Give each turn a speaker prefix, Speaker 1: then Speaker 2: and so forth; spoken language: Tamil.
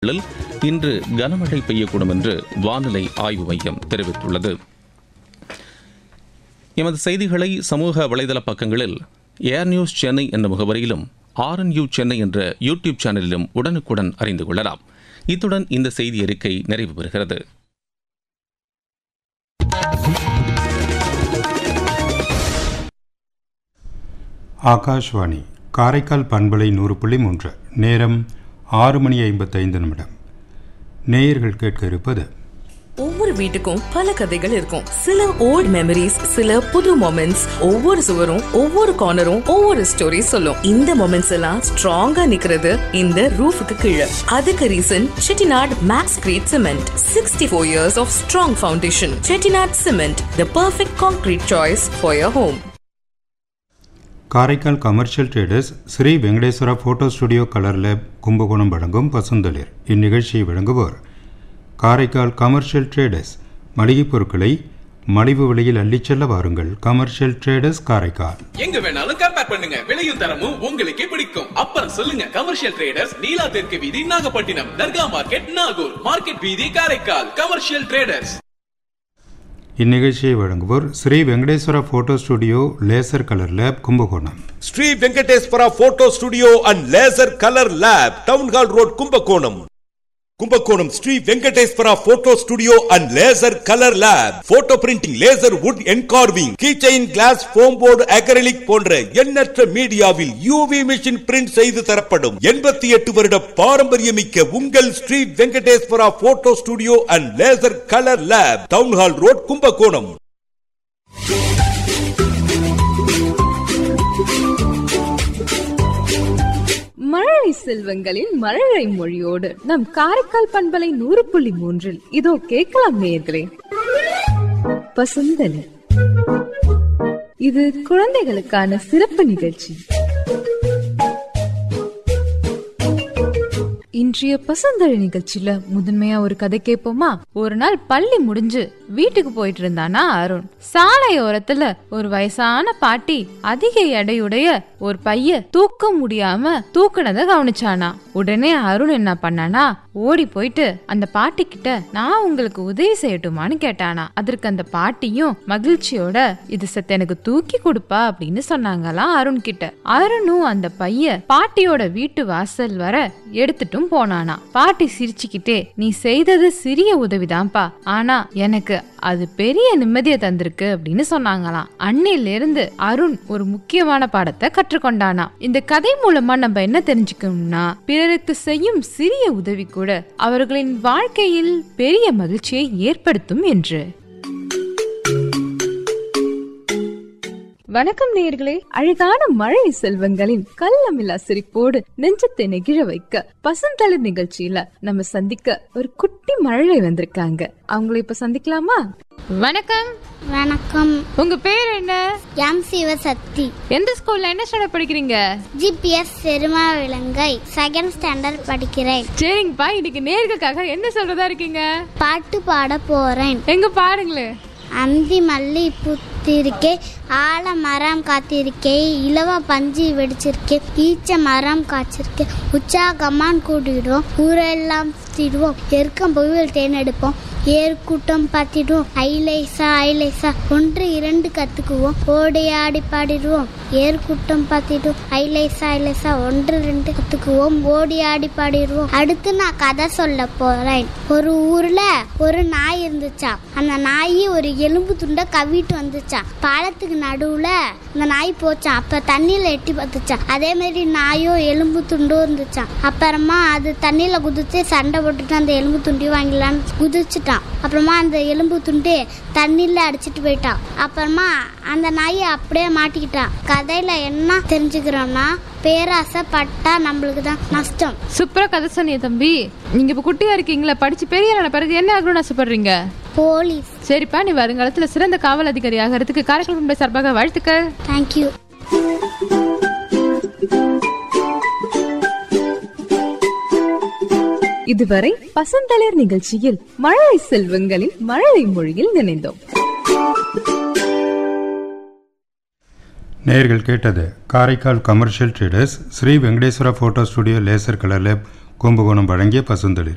Speaker 1: களில் இன்று கனமழை பெய்யக்கூடும் என்று வானிலை ஆய்வு மையம் தெரிவித்துள்ளது எமது செய்திகளை சமூக வலைதள பக்கங்களில் ஏர் நியூஸ் சென்னை என்ற முகவரியிலும் ஆர்என்யூ சென்னை என்ற யூடியூப் சேனலிலும் உடனுக்குடன் அறிந்து கொள்ளலாம் இத்துடன் இந்த செய்தி அறிக்கை நிறைவு பெறுகிறது
Speaker 2: ஆகாஷ்வாணி காரைக்கால் பண்பலை நூறு புள்ளி மூன்று நேரம் ஆறு மணி ஐம்பத்தைந்து நிமிடம் நேயர்கள் கேட்க இருப்பது
Speaker 3: ஒவ்வொரு வீட்டுக்கும் பல கதைகள் இருக்கும் சில ஓல்ட் மெமரிஸ் சில புது மொமெண்ட்ஸ் ஒவ்வொரு சுவரும் ஒவ்வொரு கார்னரும் ஒவ்வொரு ஸ்டோரி சொல்லும் இந்த மொமெண்ட்ஸ் எல்லாம் ஸ்ட்ராங்கா நிக்கிறது இந்த ரூஃபுக்கு கீழே அதுக்கு reason Chettinad max grade cement sixty four years of strong foundation Chettinad cement the perfect concrete choice for your home
Speaker 2: Karaikal commercial traders Sri Venkateswara photo studio colour lab Kumbakonam வழங்கும் பசுந்தளிர் இந்நிகழ்ச்சியை வழங்குவோர் காரைக்கால் கமர்ஷியல் ட்ரேடர்ஸ் மளிகைப் பொருட்களை மலிவு விலையில் அள்ளிச் செல்ல வாருங்கள் கமர்ஷியல் ட்ரேடர்ஸ் காரைக்கால்
Speaker 4: எங்க வேணாலும் கம்பேர் பண்ணுங்க விலையும் தரமும் உங்களுக்கே பிடிக்கும் அப்புறம் சொல்லுங்க கமர்ஷியல் ட்ரேடர்ஸ் நீலா தெற்கு வீதி நாகப்பட்டினம் தர்கா மார்க்கெட் நாகூர் மார்க்கெட் வீதி காரைக்கால் கமர்ஷியல் ட்ரேடர்ஸ்
Speaker 2: இந்நிகழ்ச்சியை வழங்குவோர் Sri Venkateswara photo studio laser colour lab Kumbakonam
Speaker 5: Sri Venkateswara photo studio and laser colour lab town hall road Kumbakonam Kumbakonam Sri Venkateswara photo studio and laser colour lab photo printing laser wood engraving keychain glass foam board acrylic போன்ற எண்ணற்ற மீடியாவில் யூவி மிஷின் பிரிண்ட் செய்து தரப்படும் எண்பத்தி எட்டு வருட பாரம்பரியமிக்க உங்கள் Sri Venkateswara photo studio and laser colour lab town hall road Kumbakonam
Speaker 6: மழலை செல்வங்களின் மழலை மொழியோடு நம் காரைக்கால் பண்பலை நூறு புள்ளி மூன்றில் இதோ கேட்கலாம் நேயர்களே பசுந்தலி இது குழந்தைகளுக்கான சிறப்பு நிகழ்ச்சி இன்றைய பசந்தழி நிகழ்ச்சியில முதன்மையா ஒரு கதை கேட்போமா ஒரு நாள் பள்ளி முடிஞ்சு வீட்டுக்கு போயிட்டு இருந்தானா அருண் சாலையோரத்துல ஒரு வயசான பாட்டி அதிக எடையுடைய ஒரு பைய தூக்க முடியாம தூக்குனத கவனிச்சானா உடனே அருண் என்ன பண்ணானா ஓடி போயிட்டு அந்த பாட்டி கிட்ட நான் உங்களுக்கு உதவி செய்யட்டுமான்னு கேட்டானா அதற்கு அந்த பாட்டியும் மகிழ்ச்சியோட இது சத்த எனக்கு தூக்கி கொடுப்பா அப்படின்னு சொன்னாங்களாம் அருண் கிட்ட அருணும் அந்த பைய பாட்டியோட வீட்டு வாசல் வர எடுத்துட்டும் போனானா பாட்டி சிரிச்சுக்கிட்டே நீ செய்தது சிறிய உதவிதான்ப்பா ஆனா எனக்கு அது பெரிய நிம்மதியை தந்திருக்கு அப்படின்னு சொன்னாங்களாம் அன்னையில இருந்து அருண் ஒரு முக்கியமான பாடத்தை கற்றுக்கொண்டானா இந்த கதை மூலமா நம்ம என்ன தெரிஞ்சுக்கணும்னா பிறருக்கு செய்யும் சிறிய உதவி கூட அவர்களின் வாழ்க்கையில் பெரிய மகிழ்ச்சியை ஏற்படுத்தும் என்று வணக்கம் நேயர்களே அழகான மழை செல்வங்களின் கள்ளமில்லா சிரிப்போடு நெஞ்சத்தை நெகிழ வைக்க பசந்தளிர் நிகழ்ச்சியில நம்ம சந்திக்க ஒரு குட்டி மழலை வந்திருக்காங்க அவங்கள இப்ப சந்திக்கலாமா வணக்கம்
Speaker 7: வணக்கம்
Speaker 6: உங்க பேர் என்ன
Speaker 7: எம் சிவசக்தி
Speaker 6: எந்த ஸ்கூல்ல என்ன ஸ்டாண்டர்ட் படிக்கிறீங்க
Speaker 7: ஜிபிஎஸ் பெருமா விலங்கை செகண்ட் ஸ்டாண்டர்ட் படிக்கிறேன்
Speaker 6: சரிங்கப்பா இன்னைக்கு நேர்களுக்காக என்ன சொல்றதா இருக்கீங்க
Speaker 7: பாட்டு பாட போறேன்
Speaker 6: எங்க பாருங்களேன்
Speaker 7: அந்தி மல்லி புத்திருக்கே ஆல மரம் காத்திருக்கே இலவ பஞ்சு வெடிச்சிருக்கே ஈச்ச மரம் காய்ச்சிருக்கே உற்சாகமான் கூட்டிடுவோம் ஊரெல்லாம் சுத்திடுவோம் எருக்கம் பொய்வில் தேர்ந்தெடுப்போம் ஏற்கூட்டம் பார்த்திடுவோம் ஐலேசா ஐலேசா ஒன்று இரண்டு கத்துக்குவோம் ஓடி ஆடி பாடிடுவோம் ஏற்கூட்டம் பார்த்திடுவோம் ஐலேசா ஐலேசா ஒன்று ரெண்டு கத்துக்குவோம் ஓடி ஆடி பாடிடுவோம் அடுத்து நான் கதை சொல்ல போறேன் ஒரு ஊர்ல ஒரு நாய் இருந்துச்சா அந்த நாய் ஒரு எலும்பு துண்டை கவிட்டு வந்துச்சான் பாலத்துக்கு நடுவுல இந்த நாய் போச்சான் அப்ப தண்ணியில எட்டி பார்த்துச்சான் அதே மாதிரி நாயும் எலும்பு துண்டும் இருந்துச்சான் அப்புறமா அது தண்ணியில குதிச்சு சண்டை போட்டுட்டு அந்த எலும்பு துண்டி வாங்கலான்னு குதிச்சுட்டான் அப்புறமா அந்த எலும்பு துண்டு தண்ணியில அடிச்சிட்டு போயிட்டான் அப்புறமா அந்த நாயை அப்படியே மாட்டிக்கிட்டான் கதையில என்ன தெரிஞ்சுக்கிறோம்னா பேராசை பட்டா நம்மளுக்கு தான் நஷ்டம்
Speaker 6: சூப்பரா கதை சொன்னிய தம்பி நீங்க இப்ப குட்டியா இருக்கீங்களா படிச்சு பெரிய ஆன பிறகு என்ன ஆகணும்னு ஆசைப்படுறீங்க
Speaker 7: போலீஸ்
Speaker 6: சரிப்பா நீ வருங்காலத்துல சிறந்த காவல் அதிகாரி ஆகிறதுக்கு காரைக்கால் பண்பலை சார்பாக வாழ்த்துக்கள்
Speaker 7: தேங்க்யூ
Speaker 6: இதுவரை பசந்தளிர் நிகழ்ச்சியில் மழலை செல்வங்களின் மழலை மொழியில் நினைந்தோம்
Speaker 2: நேயர்கள் கேட்டது Karaikal commercial traders Sri Venkateswara photo studio laser colour lab Kumbakonam வழங்கிய பசுந்தளிர்